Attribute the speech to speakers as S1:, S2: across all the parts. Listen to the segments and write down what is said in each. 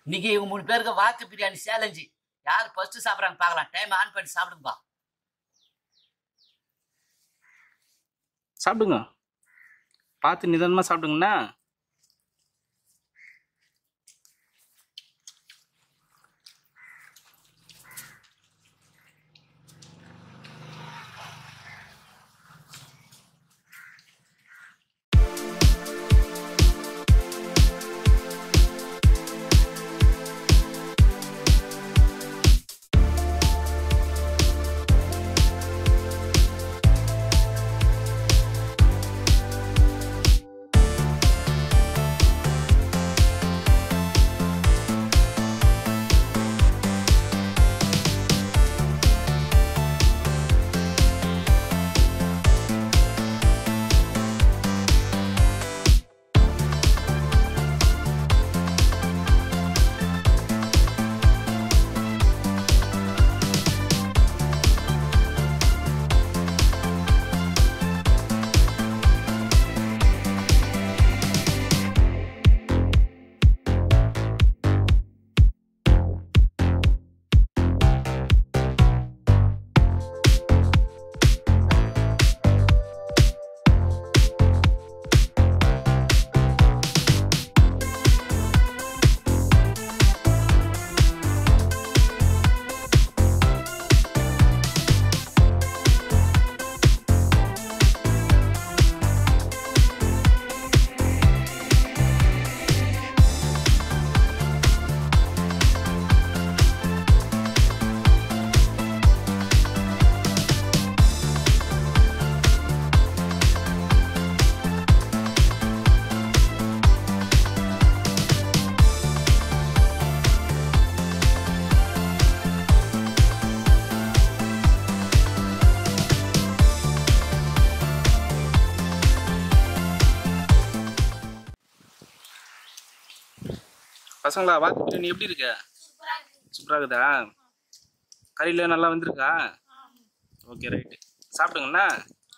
S1: இன்னைக்கு இவங்க மூணு பேருக்கு வாத்து பிரியாணி சேலஞ்சு யார் ஃபர்ஸ்ட் சாப்பிட்றாங்க பார்க்கலாம் டைம் ஆன் பண்ணி சாப்பிடுங்கப்பா
S2: சாப்பிடுங்க பார்த்து நிதானமாக சாப்பிடுங்கண்ணா பசங்களா வாத்து பிரியாணி எப்படி இருக்கு சூப்பராக இருக்குதா கறியில் நல்லா வந்திருக்கா ஓகே ரைட்டு சாப்பிடுங்கண்ணா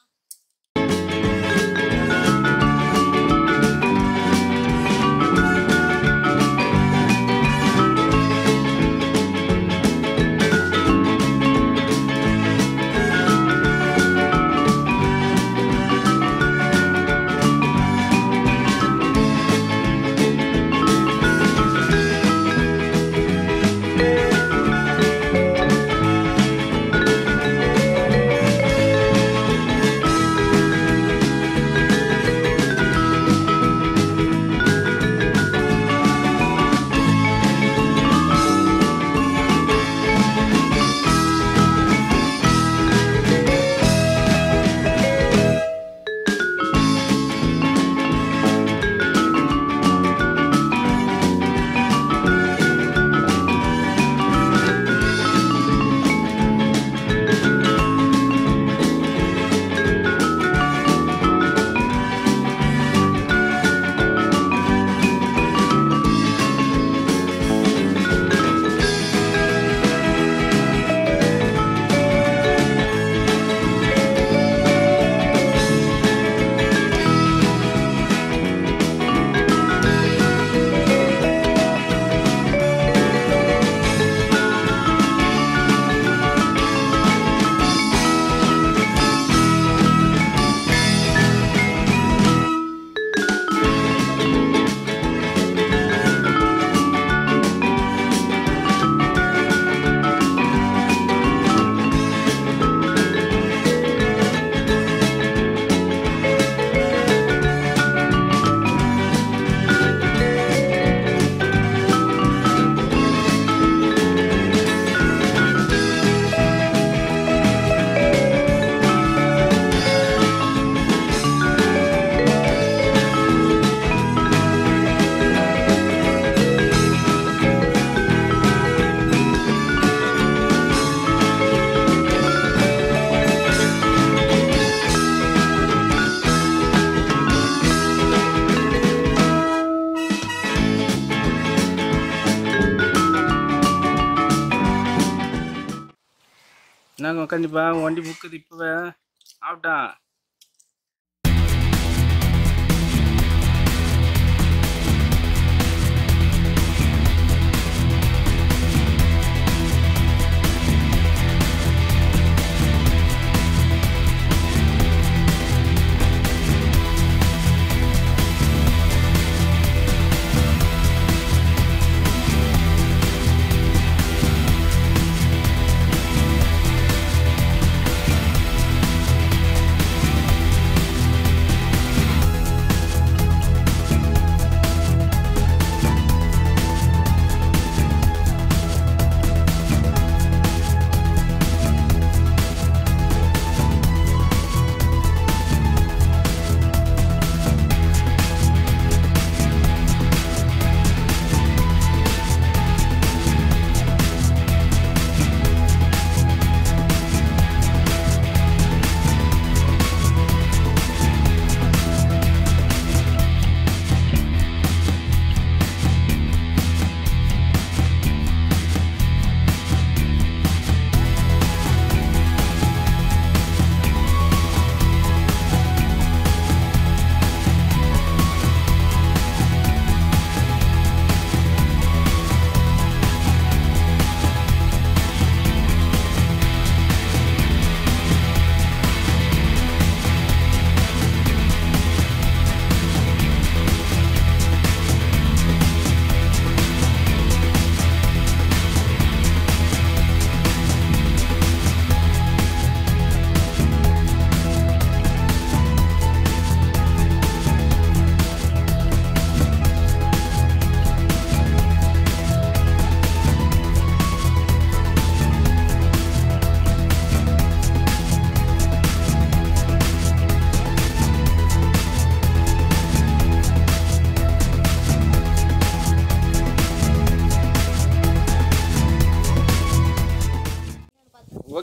S2: என்னங்க கண்டிப்பா வண்டி புக்குது இப்போவே ஆகட்டும்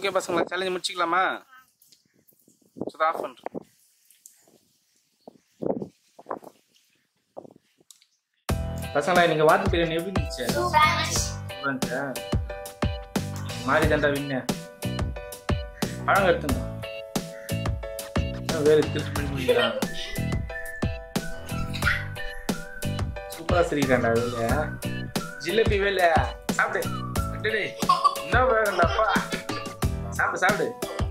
S2: ஓகே பசங்களா சேலஞ்சு முடிச்சுக்கலாமா சுதா ஆஃப் பண்ணுறேன் பசங்களா நீங்கள் வாத்து பிரியாணி எப்படி இருந்துச்சு சூப்பரா இருந்துச்சா மாறி தாண்டா வின்ன பழங்க எடுத்துங்க என்ன வேலை திருச்சி பண்ணி முடிக்கிறா சூப்பரா சிரிக்கிறாண்டா வேலைய ஜிலேபி வேலை சாப்பிடு அடடே, என்ன வேகண்டாப்பா சாப்பிடு சாப்பிடு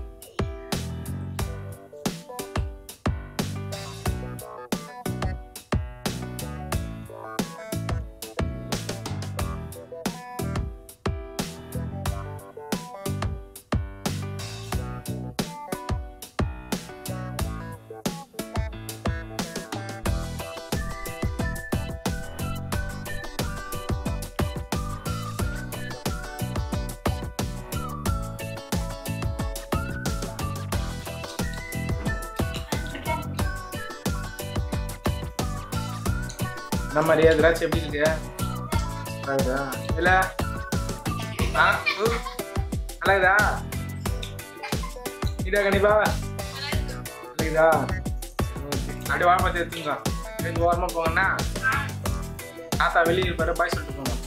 S2: நம்ம மாதிரியா திராட்சை எப்படி இருக்கு நல்லா இருக்குதா இல்ல ஆ ஊ. நல்லா இருக்குதா இதா கண்டிப்பா இருக்குதா ஓகே அப்படியே வாழை பார்த்து எடுத்துங்க ரெண்டு வாரமாக போங்கன்னா தாத்தா வெளியே இருப்பாரு பாய் சொல்லிட்டு போங்க